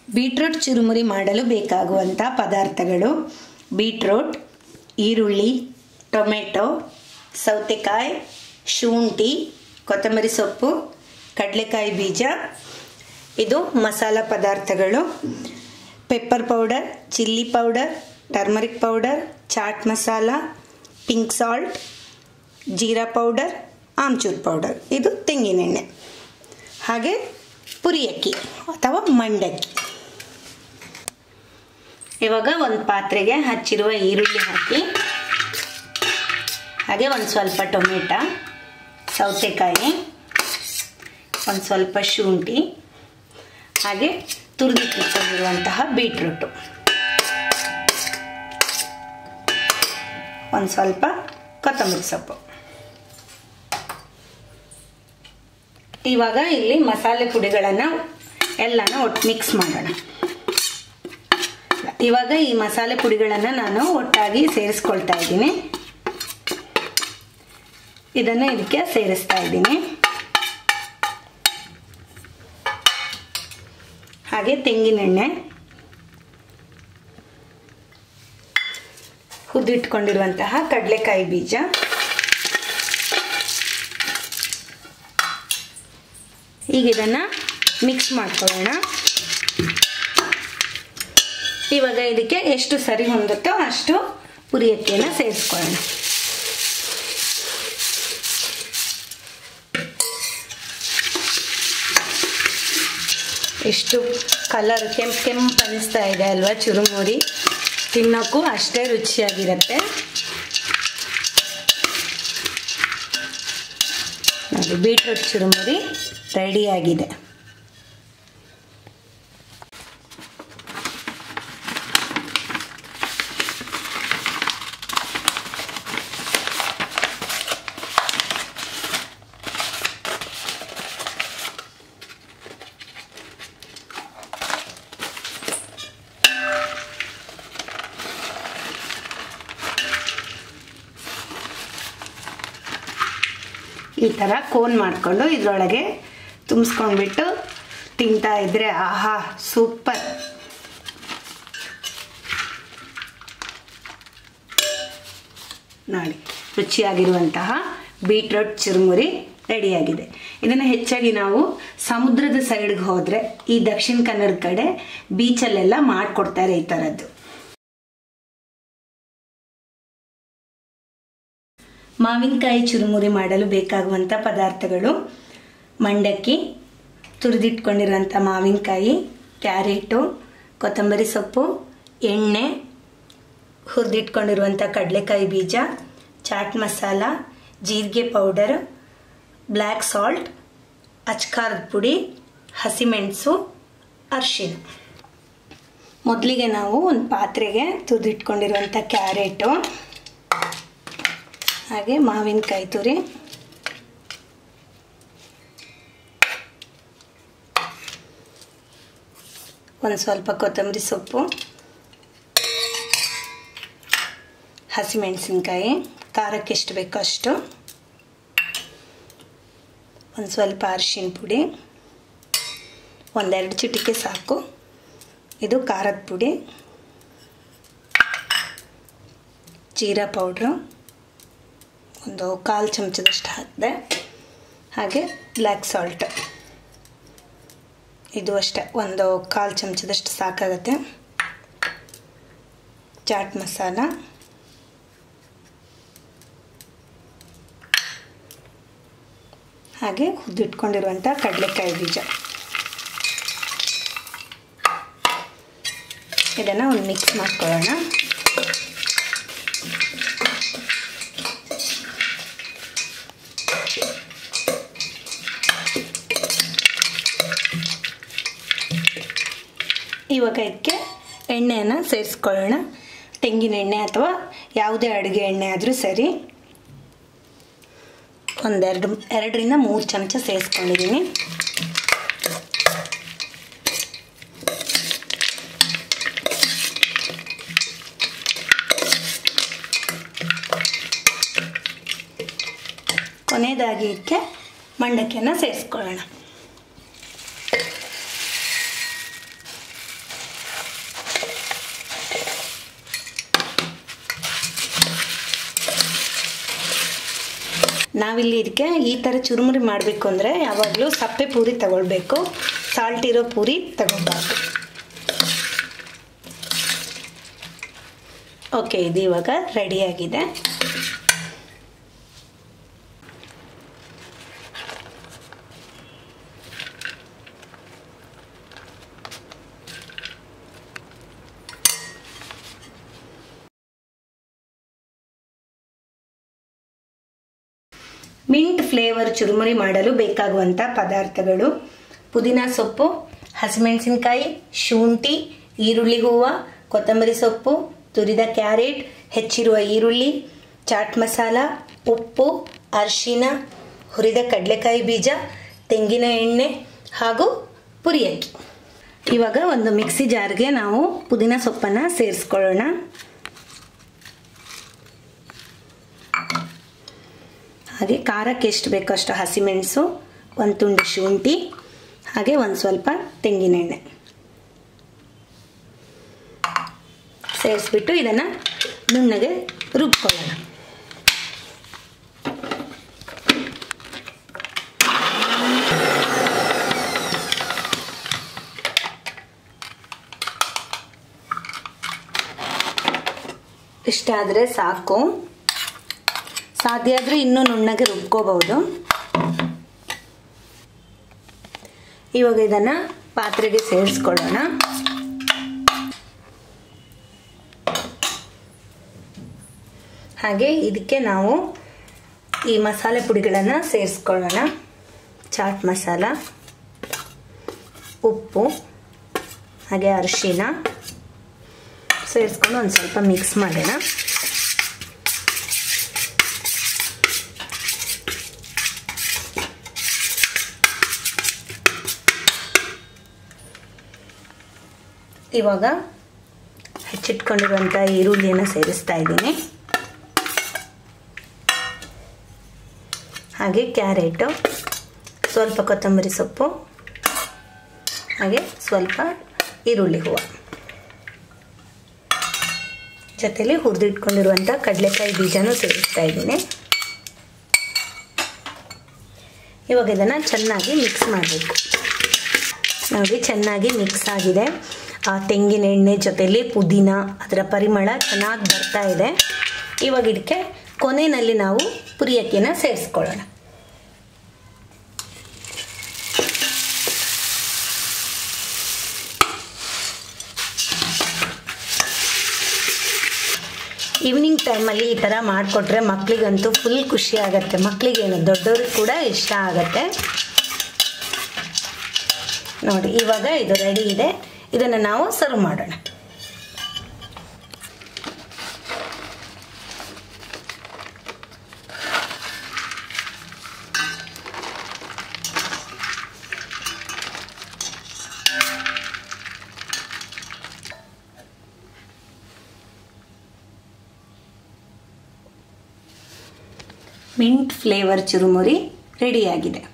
beetroot ಚುರುಮುರಿ ಮಾಡಲು ಬೇಕಾಗುವಂಥ ಪದಾರ್ಥಗಳು ಬೀಟ್ರೂಟ್ ಈರುಳ್ಳಿ ಟೊಮೆಟೊ ಸೌತೆಕಾಯಿ ಶುಂಠಿ ಕೊತ್ತಂಬರಿ ಸೊಪ್ಪು ಕಡಲೆಕಾಯಿ ಬೀಜ ಇದು ಮಸಾಲ ಪದಾರ್ಥಗಳು pepper powder chilli powder turmeric powder chaat masala pink salt jeera powder amchur powder ಇದು ತೆಂಗಿನೆಣ್ಣೆ ಹಾಗೆ ಪುರಿ ಅಕ್ಕಿ ಅಥವಾ ಮಂಡಕ್ಕಿ ಇವಾಗ ಒಂದು ಪಾತ್ರೆಗೆ ಹಚ್ಚಿರುವ ಈರುಳ್ಳಿ ಹಾಕಿ ಹಾಗೆ ಒಂದು ಸ್ವಲ್ಪ ಟೊಮೆಟೊ ಸೌತೆಕಾಯಿ ಒಂದು ಸ್ವಲ್ಪ ಶುಂಠಿ ಹಾಗೆ ತುರಿದಿಟ್ಟಿಕೊಂಡಿರುವಂತಹ ಬೀಟ್ರೂಟು ಒಂದು ಸ್ವಲ್ಪ ಕೊತ್ತಂಬರಿ ಸೊಪ್ಪು ಇವಾಗ ಇಲ್ಲಿ ಮಸಾಲೆ ಪುಡಿಗಳನ್ನು ಎಲ್ಲನೂ ಒಟ್ಟು ಮಿಕ್ಸ್ ಮಾಡೋಣ ಇವಾಗ ಈ ಮಸಾಲೆ ಪುಡಿಗಳನ್ನು ನಾನು ಒಟ್ಟಾಗಿ ಸೇರಿಸ್ಕೊಳ್ತಾ ಇದ್ದೀನಿ ಇದನ್ನು ಇದಕ್ಕೆ ಸೇರಿಸ್ತಾ ಇದ್ದೀನಿ ಹಾಗೆ ತೆಂಗಿನೆಣ್ಣೆ ಹುರಿದಿಟ್ಕೊಂಡಿರುವಂತಹ ಕಡಲೆಕಾಯಿ ಬೀಜ ಈಗ ಇದನ್ನು ಮಿಕ್ಸ್ ಮಾಡ್ಕೊಳ್ಳೋಣ ಇವಾಗ ಇದಕ್ಕೆ ಎಷ್ಟು ಸರಿ ಹೊಂದುತ್ತೋ ಅಷ್ಟು ಪುರಿ ಅಕ್ಕಿಯನ್ನು ಸೇರಿಸ್ಕೊಳ್ಳೋಣ ಎಷ್ಟು ಕಲರ್ ಕೆಂಪು ಕೆಂಪು ಅನಿಸ್ತಾ ಇದೆ ಅಲ್ವಾ ಚುರುಮುರಿ ತಿನ್ನೋಕ್ಕೂ ಅಷ್ಟೇ ರುಚಿಯಾಗಿರುತ್ತೆ ನೋಡಿ ಬೀಟ್ರೂಟ್ ಚುರುಮುರಿ ರೆಡಿಯಾಗಿದೆ ಈ ಥರ ಕೋನ್ ಮಾಡಿಕೊಂಡು ಇದರೊಳಗೆ ತುಂಬಿಸ್ಕೊಂಡ್ಬಿಟ್ಟು ತಿಂತಾ ಇದ್ರೆ ಆಹಾ ಸೂಪರ್ ನೋಡಿ ರುಚಿಯಾಗಿರುವಂತಹ ಬೀಟ್ರೂಟ್ ಚುರುಮುರಿ ರೆಡಿಯಾಗಿದೆ ಇದನ್ನು ಹೆಚ್ಚಾಗಿ ನಾವು ಸಮುದ್ರದ ಸೈಡ್ಗೆ ಹೋದರೆ ಈ ದಕ್ಷಿಣ ಕನ್ನಡ ಕಡೆ ಬೀಚಲ್ಲೆಲ್ಲ ಮಾಡಿಕೊಡ್ತಾರೆ ಈ ಥರದ್ದು ಮಾವಿನಕಾಯಿ ಚುರುಮುರಿ ಮಾಡಲು ಬೇಕಾಗುವಂಥ ಪದಾರ್ಥಗಳು ಮಂಡಕ್ಕಿ ತುರಿದಿಟ್ಕೊಂಡಿರುವಂಥ ಮಾವಿನಕಾಯಿ ಕ್ಯಾರೆಟು ಕೊತ್ತಂಬರಿ ಸೊಪ್ಪು ಎಣ್ಣೆ ಹುರಿದಿಟ್ಕೊಂಡಿರುವಂಥ ಕಡಲೆಕಾಯಿ ಬೀಜ ಚಾಟ್ ಮಸಾಲ ಜೀರಿಗೆ ಪೌಡರ್ ಬ್ಲ್ಯಾಕ್ ಸಾಲ್ಟ್ ಅಚ್ಕಾರದ ಪುಡಿ ಹಸಿಮೆಣಸು ಅರಿಶಿನ ಮೊದಲಿಗೆ ನಾವು ಒಂದು ಪಾತ್ರೆಗೆ ತುರಿದಿಟ್ಕೊಂಡಿರುವಂಥ ಕ್ಯಾರೆಟು ಹಾಗೆ ಮಾವಿನಕಾಯಿ ತುರಿ ಒಂದು ಸ್ವಲ್ಪ ಕೊತ್ತಂಬರಿ ಸೊಪ್ಪು ಹಸಿಮೆಣಸಿನ್ಕಾಯಿ ಖಾರಕ್ಕೆ ಎಷ್ಟು ಬೇಕೋ ಅಷ್ಟು ಒಂದು ಸ್ವಲ್ಪ ಅರಿಶಿನ ಪುಡಿ ಒಂದೆರಡು ಚಿಟಿಕೆ ಸಾಕು ಇದು ಖಾರದ ಪುಡಿ ಜೀರಾ ಪೌಡ್ರು ಒಂದು ಕಾಲು ಚಮಚದಷ್ಟು ಹಾಕಿದೆ ಹಾಗೆ ಬ್ಲ್ಯಾಕ್ ಸಾಲ್ಟ್ ಇದು ಅಷ್ಟೇ ಒಂದು ಕಾಲು ಚಮಚದಷ್ಟು ಸಾಕಾಗುತ್ತೆ ಚಾಟ್ ಮಸಾಲ ಹಾಗೆ ಹುರಿದಿಟ್ಕೊಂಡಿರುವಂಥ ಕಡಲೆಕಾಯಿ ಬೀಜ ಇದನ್ನು ಒಂದು ಮಿಕ್ಸ್ ಮಾಡ್ಕೊಳ್ಳೋಣ ಇವಾಗ ಇದಕ್ಕೆ ಎಣ್ಣೆಯನ್ನು ಸೇರಿಸ್ಕೊಳ್ಳೋಣ ತೆಂಗಿನ ಎಣ್ಣೆ ಅಥವಾ ಯಾವುದೇ ಅಡುಗೆ ಎಣ್ಣೆ ಆದರೂ ಸರಿ ಒಂದೆರಡು ಎರಡರಿಂದ ಮೂರು ಚಮಚ ಸೇರಿಸ್ಕೊಂಡಿದ್ದೀನಿ ಕೊನೆಯದಾಗಿ ಇದಕ್ಕೆ ಮಂಡಕ್ಕಿಯನ್ನು ಸೇರಿಸ್ಕೊಳ್ಳೋಣ ನಾವಿಲ್ಲಿ ಇದಕ್ಕೆ ಈ ಥರ ಚುರುಮುರಿ ಮಾಡಬೇಕು ಅಂದರೆ ಯಾವಾಗಲೂ ಸಪ್ಪೆ ಪೂರಿ ತಗೊಳ್ಬೇಕು ಸಾಲ್ಟ್ ಇರೋ ಪೂರಿ ತಗೋಬಾರ್ದು ಓಕೆ ಇದು ಇವಾಗ ರೆಡಿಯಾಗಿದೆ ಮಿಂಟ್ ಫ್ಲೇವರ್ ಚುರುಮುರಿ ಮಾಡಲು ಬೇಕಾಗುವಂಥ ಪದಾರ್ಥಗಳು ಪುದೀನ ಸೊಪ್ಪು ಹಸಿಮೆಣಸಿನಕಾಯಿ ಶುಂಠಿ ಈರುಳ್ಳಿ ಹೂವು ಕೊತ್ತಂಬರಿ ಸೊಪ್ಪು ತುರಿದ ಕ್ಯಾರೆಟ್ ಹೆಚ್ಚಿರುವ ಈರುಳ್ಳಿ ಚಾಟ್ ಮಸಾಲ ಉಪ್ಪು ಅರಿಶಿನ ಹುರಿದ ಕಡಲೆಕಾಯಿ ಬೀಜ ತೆಂಗಿನ ಎಣ್ಣೆ ಹಾಗೂ ಪುರಿ ಅಕ್ಕಿ ಇವಾಗ ಒಂದು ಮಿಕ್ಸಿ ಜಾರ್ಗೆ ನಾವು ಪುದೀನ ಸೊಪ್ಪನ್ನು ಸೇರಿಸ್ಕೊಳ್ಳೋಣ ಹಾಗೆ ಖಾರಕ್ಕೆ ಎಷ್ಟು ಬೇಕೋ ಅಷ್ಟು ಹಸಿಮೆಣಸು ಒಂದು ತುಂಡು ಶುಂಠಿ ಹಾಗೆ ಒಂದು ಸ್ವಲ್ಪ ತೆಂಗಿನೆಣ್ಣೆ ಸೇರಿಸ್ಬಿಟ್ಟು ಇದನ್ನು ನುಣ್ಣಗೆ ರುಬ್ಕೊಳ್ಳೋಣ ಇಷ್ಟಾದರೆ ಸಾಕು ಸಾಧ್ಯ ಆದರೆ ಇನ್ನೂ ನುಣ್ಣಗೆ ರುಬ್ಕೋಬಹುದು ಇವಾಗ ಇದನ್ನು ಪಾತ್ರೆಗೆ ಸೇರಿಸ್ಕೊಳ್ಳೋಣ ಹಾಗೆ ಇದಕ್ಕೆ ನಾವು ಈ ಮಸಾಲೆ ಪುಡಿಗಳನ್ನು ಸೇರಿಸ್ಕೊಳ್ಳೋಣ ಚಾಟ್ ಮಸಾಲ ಉಪ್ಪು ಹಾಗೆ ಅರಿಶಿನ ಸೇರಿಸ್ಕೊಂಡು ಒಂದು ಸ್ವಲ್ಪ ಮಿಕ್ಸ್ ಮಾಡೋಣ ಇವಾಗ ಹೆಚ್ಚಿಟ್ಕೊಂಡಿರುವಂಥ ಈರುಳ್ಳಿಯನ್ನು ಸೇರಿಸ್ತಾ ಇದ್ದೀನಿ ಹಾಗೆ ಕ್ಯಾರೆಟು ಸ್ವಲ್ಪ ಕೊತ್ತಂಬರಿ ಸೊಪ್ಪು ಹಾಗೆ ಸ್ವಲ್ಪ ಈರುಳ್ಳಿ ಹೂವು ಜೊತೆಲಿ ಹುರಿದಿಟ್ಕೊಂಡಿರುವಂಥ ಕಡಲೆಕಾಯಿ ಬೀಜನೂ ಸೇರಿಸ್ತಾ ಇದ್ದೀನಿ ಇವಾಗ ಇದನ್ನು ಚೆನ್ನಾಗಿ ಮಿಕ್ಸ್ ಮಾಡಬೇಕು ನೋಡಿ ಚೆನ್ನಾಗಿ ಮಿಕ್ಸ್ ಆಗಿದೆ ಆ ತೆಂಗಿನ ಎಣ್ಣೆ ಜೊತೆಲಿ ಪುದೀನ ಅದರ ಪರಿಮಳ ಚೆನ್ನಾಗಿ ಬರ್ತಾ ಇದೆ ಇವಾಗ ಇದಕ್ಕೆ ಕೊನೆಯಲ್ಲಿ ನಾವು ಪುರಿ ಅಕ್ಕಿನ ಸೇರಿಸ್ಕೊಳ್ಳೋಣ ಈವ್ನಿಂಗ್ ಟೈಮಲ್ಲಿ ಈ ಥರ ಮಾಡಿಕೊಟ್ರೆ ಮಕ್ಕಳಿಗಂತೂ ಫುಲ್ ಖುಷಿ ಆಗುತ್ತೆ ಮಕ್ಕಳಿಗೇನು ದೊಡ್ಡವ್ರಿಗೆ ಕೂಡ ಇಷ್ಟ ಆಗುತ್ತೆ ನೋಡಿ ಇವಾಗ ಇದು ರೆಡಿ ಇದೆ ಇದನ್ನು ನಾವು ಸರ್ವ್ ಮಾಡೋಣ ಮಿಂಟ್ ಫ್ಲೇವರ್ ಚುರುಮುರಿ ರೆಡಿಯಾಗಿದೆ